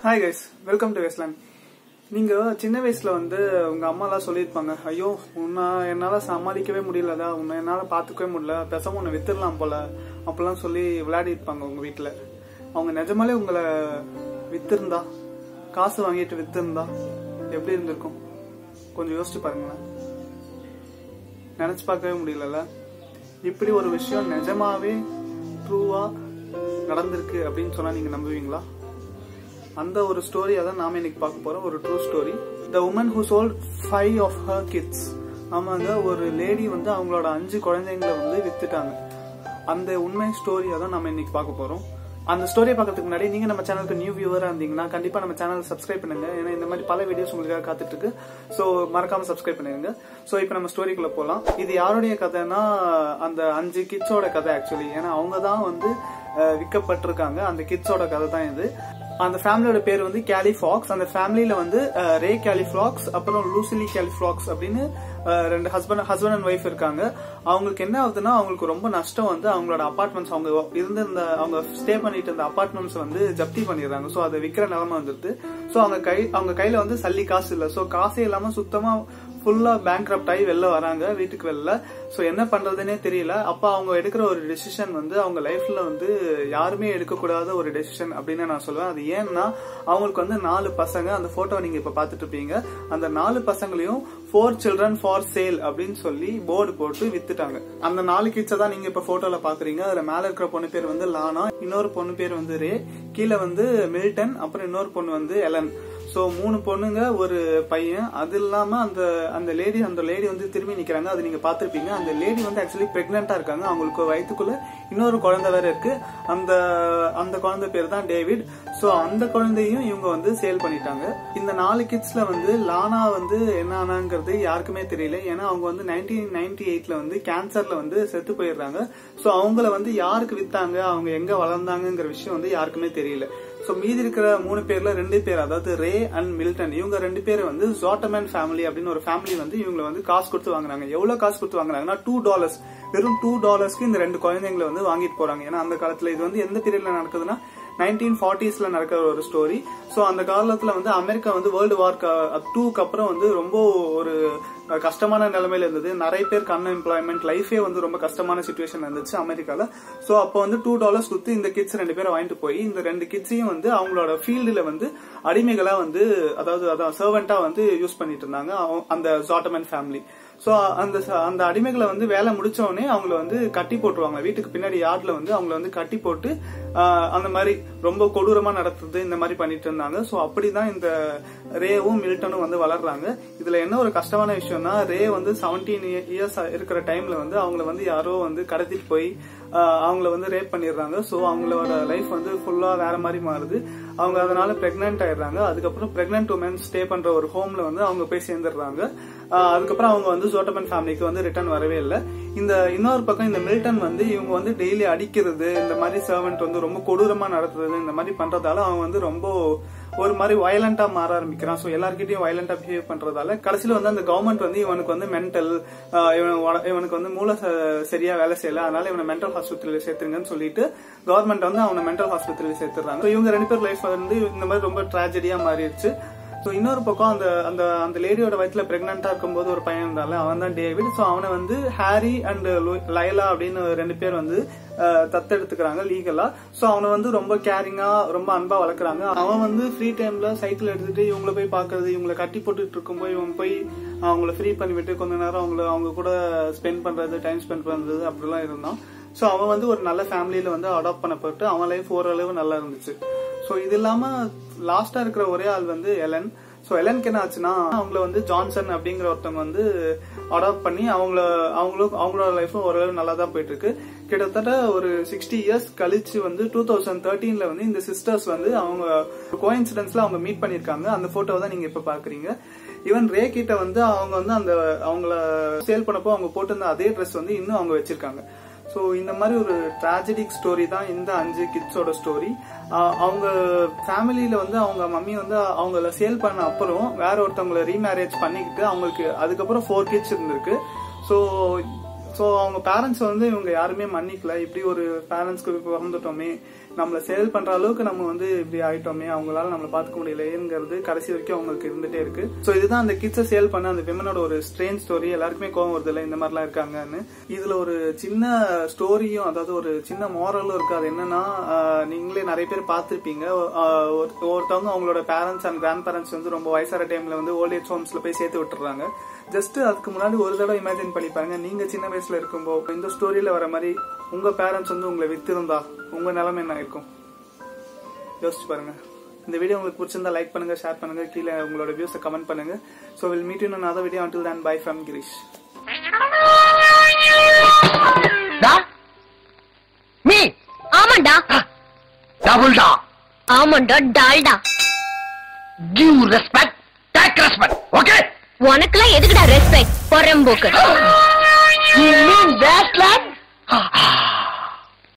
Hi guys welcome to Westland நீங்க சின்ன வயசுல வந்து உங்க அம்மாலாம் சொல்லியிருப்பாங்க ஐயோ உன்னை என்னால சமாளிக்கவே முடியலடா உன்னை என்னால பாத்துக்கவே முடியல பேசாம உன்னை வித்துடலாம் போல அப்பெல்லாம் சொல்லி விளையாடி இருப்பாங்க உங்க வீட்டுல அவங்க நிஜமாலே உங்களை வித்திருந்தா காசு வாங்கிட்டு வித்திருந்தா எப்படி இருந்திருக்கும் கொஞ்சம் யோசிச்சு பாருங்களேன் நினைச்சு பார்க்கவே முடியலல்ல இப்படி ஒரு விஷயம் நிஜமாவே ட்ரூவா நடந்திருக்கு அப்படின்னு சொன்னா நீங்க நம்புவீங்களா அந்த ஒரு ஸ்டோரி தான் நாம இன்னைக்கு பார்க்க போறோம் ஒரு true story the woman who sold five of her kids ஆமாங்க ஒரு லேடி வந்து அவங்களோட அஞ்சு குழந்தைங்களை வந்து வித்துட்டாங்க அந்த உண்மை ஸ்டோரியை தான் நம்ம இன்னைக்கு பார்க்க போறோம் அந்த ஸ்டோரியை பார்க்கறதுக்கு முன்னாடி நீங்க நம்ம சேனலுக்கு நியூ வியூவரா இருந்தீங்கன்னா கண்டிப்பா நம்ம சேனல் சப்ஸ்கிரைப் பண்ணுங்க ஏன்னா இந்த மாதிரி பல வீடியோஸ் உங்களுக்காக காத்துட்டு இருக்கு சோ மறக்காம சப்ஸ்கிரைப் பண்ணிருங்க சோ இப்போ நம்ம ஸ்டோரிக்குள்ள போலாம் இது யாருடைய கதைன்னா அந்த அஞ்சு கிட்ஸோட கதை ஆக்சுவலி ஏன்னா அவங்க தான் வந்து அஹ், விற்கப்பட்டிருக்காங்க அந்த கிட்ஸோட கதை தான் இது அந்த ஃபேமிலியோட பேர் வந்து கேலி ஃபாக்ஸ் அந்த ஃபேமிலியில வந்து அஹ், ரே கேலி ஃபிளாக்ஸ் அப்புறம் லூசிலி கேலி ஃபிளாக்ஸ் அப்படின்னு அஹ், ரெண்டு ஹஸ்பண்ட் ஹஸ்பண்ட் அண்ட் ஒய்ஃப் இருக்காங்க அவங்களுக்கு என்ன ஆகுதுன்னா அவங்களுக்கு ரொம்ப நஷ்டம் வந்து அவங்களோட அபார்ட்மெண்ட்ஸ் அவங்க இருந்திருந்த அவங்க ஸ்டே பண்ணிட்டு இருந்த அபார்ட்மெண்ட்ஸ் வந்து ஜப்தி பண்ணிடுறாங்க ஸோ அதை விற்கிற நிலைமை வந்துருது ஸோ அவங்க கை அவங்க கையில வந்து சல்லி காசு இல்லை ஸோ காசே இல்லாம சுத்தமா ஃபுல்லா பேங்க் ஆகி வெளில வராங்க வீட்டுக்கு வெளில ஸோ என்ன பண்றதுன்னே தெரியல அப்ப அவங்க எடுக்கிற ஒரு டெசிஷன் வந்து அவங்க லைஃப்ல வந்து யாருமே எடுக்கக்கூடாத ஒரு டெசிஷன் அப்படின்னு நான் சொல்லுவேன் அது ஏன்னா அவங்களுக்கு வந்து நாலு பசங்க அந்த போட்டோ நீங்க இப்ப பாத்துட்டு இருப்பீங்க அந்த நாலு பசங்களையும் ஃபோர் சில்ட்ரன் ஃபார் சேல் அப்படின்னு சொல்லி போர்டு போட்டு வித்துட்டாங்க அந்த நாலு கிட்ஸை தான் நீங்க இப்ப போட்டோல பாக்குறீங்க அதுல மேல இருக்கிற பொண்ணு பேர் வந்து லானா இன்னொரு பொண்ணு பேர் வந்து ரே கீழே வந்து மில்டன் அப்புறம் இன்னொரு பொண்ணு வந்து எலன் சோ மூணு பொண்ணுங்க ஒரு பையன் அது இல்லாம அந்த அந்த லேடி அந்த லேடி வந்து திரும்பி நிக்கிறாங்க அது நீங்க பாத்திருப்பீங்க அந்த லேடி வந்து ஆக்சுவலி பிரெக்னெண்டா இருக்காங்க அவங்களுக்கு வயித்துக்குள்ள இன்னொரு குழந்தை வேற இருக்கு அந்த அந்த குழந்தை பேர் தான் டேவிட் சோ அந்த குழந்தையும் இவங்க வந்து சேல் பண்ணிட்டாங்க இந்த நாலு கிட்ஸ்ல வந்து லானா வந்து என்ன ஆனாங்கிறது யாருக்குமே தெரியல ஏன்னா அவங்க வந்து நைன்டீன் நைன்டி எயிட்ல வந்து கேன்சர்ல வந்து செத்து போயிடுறாங்க சோ அவங்கள வந்து யாருக்கு வித்தாங்க அவங்க எங்க வளர்ந்தாங்கங்கிற விஷயம் வந்து யாருக்குமே தெரியல சோ மீதி இருக்கிற மூணு பேர்ல ரெண்டு பேர் அதாவது ரே அண்ட் மில்டன் இவங்க ரெண்டு பேர் வந்து ஜாட்டமேன் ஃபேமிலி அப்படின்னு ஒரு ஃபேமிலி வந்து இவங்க வந்து காசு கொடுத்து வாங்குறாங்க எவ்வளவு காசு கொடுத்து வாங்குறாங்கன்னா டூ டாலர்ஸ் வெறும் டூ டாலர்ஸ்க்கு இந்த ரெண்டு குழந்தைங்களை வந்து வாங்கிட்டு போறாங்க ஏன்னா அந்த காலத்துல இது வந்து எந்த பீரியட்ல நடக்குதுன்னா நைன்டீன் ஃபார்ட்டிஸ்ல நடக்கிற ஒரு ஸ்டோரி சோ அந்த காலத்துல வந்து அமெரிக்கா வந்து வேர்ல்டு வார் டூக்கு அப்புறம் வந்து ரொம்ப ஒரு அஹ், கஷ்டமான நிலைமையில இருந்தது நிறைய பேருக்கு அன்எம்ப்ளாய்மெண்ட் லைஃபே வந்து ரொம்ப கஷ்டமான சுச்சுவேஷன் இருந்துச்சு அமெரிக்கால சோ அப்போ வந்து டூ டாலர்ஸ் கொடுத்து இந்த கிட்ஸ் ரெண்டு பேரை வாங்கிட்டு போய் இந்த ரெண்டு கிட்ஸையும் வந்து அவங்களோட ஃபீல்டுல வந்து அடிமைகளா வந்து அதாவது அதான் சர்வெண்டா வந்து யூஸ் பண்ணிட்டு இருந்தாங்க அவங்க- அந்த ஜாட்டமன் ஃபேமிலி சோ அந்த ச- அந்த அடிமைகளை வந்து வேலை முடிச்ச உடனே அவங்கள வந்து கட்டி போட்டுருவாங்க வீட்டுக்கு பின்னாடி யார்ட்ல வந்து அவங்கள வந்து கட்டி போட்டு ஆஹ், அந்த மாதிரி ரொம்ப கொடூரமா நடத்துறது இந்த மாதிரி பண்ணிட்டு இருந்தாங்க சோ அப்படிதான் இந்த ரேவும் மில்டனும் வந்து வளர்றாங்க இதுல என்ன ஒரு கஷ்டமான விஷயம்னா ரே வந்து செவன்டீன் இயர்ஸ் இருக்கிற டைம்ல வந்து அவங்கள வந்து யாரோ வந்து கடத்திட்டு போய் ஆஹ், அவங்கள வந்து ரேப் பண்ணிடுறாங்க சோ அவங்களோட லைஃப் வந்து ஃபுல்லா வேற மாதிரி மாறுது அவங்க அதனால பிரெக்னென்ட் ஆயிடுறாங்க அதுக்கப்புறம் பிரெக்னென்ட் உமன் ஸ்டே பண்ற ஒரு ஹோம்ல வந்து அவங்க போய் சேர்ந்துடுறாங்க ஆஹ் அதுக்கப்புறம் அவங்க வந்து ஜோட்டமன் ஃபேமிலிக்கு வந்து ரிட்டர்ன் வரவே இல்லை இந்த இன்னொரு பக்கம் இந்த மில்டன் வந்து இவங்க வந்து டெய்லி அடிக்கிறது இந்த மாதிரி சர்வெண்ட் வந்து ரொம்ப கொடூரமா நடத்துறது இந்த மாதிரி பண்றதால அவன் வந்து ரொம்ப ஒரு மாதிரி வயலண்டா மாற ஆரம்பிக்கிறான் ஸோ எல்லார்கிட்டயும் வயலண்டா பிஹேவ் பண்றதால கடைசியில வந்து அந்த கவர்மெண்ட் வந்து இவனுக்கு வந்து மென்டல் இவனுக்கு வந்து மூளை ச- சரியா வேலை செய்யல அதனால இவனை மென்டல் ஹாஸ்பிட்டல் சேர்த்துருங்கன்னு சொல்லிட்டு கவர்மெண்ட் வந்து அவனை மென்டல் ஹாஸ்பிட்டல் சேர்த்துறாங்க So இவங்க ரெண்டு பேர் லைஃப் வந்து இந்த மாதிரி ரொம்ப ட்ராஜடியா மாறிடுச்சு ஸோ இன்னொரு பக்கம் அந்த அந்த அந்த லேடியோட வயிற்றுல பிரெக்னெண்டா இருக்கும்போது ஒரு பையன் இருந்தால அவன் தான் டேவிட் ஸோ அவனை வந்து ஹாரி அண்ட் லைலா அப்படின்னு ரெண்டு பேர் வந்து அஹ், தத்தெடுத்துக்கிறாங்க லீகலா ஸோ அவனை வந்து ரொம்ப கேரிங்கா ரொம்ப அன்பா வளர்க்குறாங்க அவன் வந்து ஃப்ரீ டைம்ல சைக்கிள் எடுத்துட்டு இவங்கள போய் பார்க்கறது இவங்களை கட்டி போட்டுட்டு இருக்கும்போது இவன் போய் அவங்கள ஃப்ரீ பண்ணி விட்டு கொஞ்ச நேரம் அவங்கள அவங்க கூட ஸ்பெண்ட் பண்றது டைம் ஸ்பெண்ட் பண்றது அப்படிலாம் இருந்தான் ஸோ அவன் வந்து ஒரு நல்ல ஃபேமிலியில வந்து அடாப்ட் பண்ணப்பட்டு அவன் லைஃப் ஓரளவு நல்லா இருந்துச்சு ஸோ இது இல்லாம லாஸ்டா இருக்கிற ஒரே ஆள் வந்து எலன் ஸோ எலனுக்கு என்ன ஆச்சுன்னா அவங்கள வந்து ஜான்சன் அப்படிங்கிற ஒருத்தவங்க வந்து அடாப்ட் பண்ணி அவங்கள அவங்களும் அவங்களோட லைஃப்பும் ஓரளவு நல்லா தான் போயிட்டு இருக்கு கிட்டத்தட்ட ஒரு சிக்ஸ்டி இயர்ஸ் கழிச்சு வந்து டூ தௌசண்ட் தேர்ட்டீன்ல வந்து இந்த சிஸ்டர்ஸ் வந்து அவங்க கோயின்சிடன்ஸ்ல அவங்க மீட் பண்ணிருக்காங்க அந்த போட்டோவை தான் நீங்க இப்ப பாக்குறீங்க ஈவன் ரே கிட்ட வந்து அவங்க வந்து அந்த அவங்கள சேல் பண்ணப்போ அவங்க போட்டிருந்த அதே ட்ரெஸ் வந்து இன்னும் அவங்க வச்சிருக்காங்க ஸோ இந்த மாதிரி ஒரு ட்ராஜடிக் ஸ்டோரி தான் இந்த அஞ்சு கிட்ஸோட ஸ்டோரி அவங்க ஃபேமிலியில வந்து அவங்க மம்மி வந்து அவங்கள சேல் பண்ண அப்புறம் வேற ஒருத்தவங்களை ரீமேரேஜ் பண்ணிக்கிட்டு அவங்களுக்கு அதுக்கப்புறம் ஃபோர் கிட்ஸ் இருந்திருக்கு ஸோ ஸோ அவங்க பேரண்ட்ஸ் வந்து இவங்க யாருமே மன்னிக்கல இப்படி ஒரு பேரண்ட்ஸ்க்கு பிறந்துட்டோமே நம்மளை சேல் பண்ற அளவுக்கு நம்ம வந்து இப்படி ஆயிட்டோமே அவங்களால நம்மளை பார்த்துக்க முடியலையேங்கிறது கடைசி வரைக்கும் அவங்களுக்கு இருந்துட்டே இருக்கு ஸோ இதுதான் அந்த கிட்ஸை சேல் பண்ண அந்த விமனோட ஒரு ஸ்ட்ரெயின் ஸ்டோரி எல்லாருக்குமே கோவம் வருது இல்லை இந்த மாதிரிலாம் இருக்காங்கன்னு இதுல ஒரு சின்ன ஸ்டோரியும் அதாவது ஒரு சின்ன மாரலும் இருக்கு அது என்னன்னா ஆஹ், நீங்களே நிறைய பேர் பார்த்திருப்பீங்க ஆஹ், ஒரு- ஒருத்தவங்க அவங்களோட பேரண்ட்ஸ் அண்ட் கிராண்ட் பேரண்ட்ஸ் வந்து ரொம்ப வயசான டைம்ல வந்து ஓல்ட் ஏஜ் ஹோம்ஸ்ல போய் சேர்த்து விட்டுறாங்க ஜஸ்ட் அதுக்கு முன்னாடி ஒரு தடவை இமேஜின் பண்ணி பாருங்க நீங்க சின்ன வயசுல இருக்கும்போது இந்த ஸ்டோரியில வர மாதிரி உங்க பேரண்ட்ஸ் வந்து உங்களை வித்திருந்தா உங்க நிலைமை என்ன இருக்கும் யோசிச்சு பாருங்க இந்த வீடியோ உங்களுக்கு பிடிச்சிருந்தா லைக் பண்ணுங்க ஷேர் பண்ணுங்க கீழே உங்களோட வியூஸை கமெண்ட் பண்ணுங்க so will meet in another video until then bye from Girish டா மீ ஆமாண்டா டபுள் டா ஆமாண்டா Dalda give respect take respect okay உனக்கெல்லாம் எதுக்குடா ரெஸ்பெக்ட் பொறம்போக்கு You mean that lad?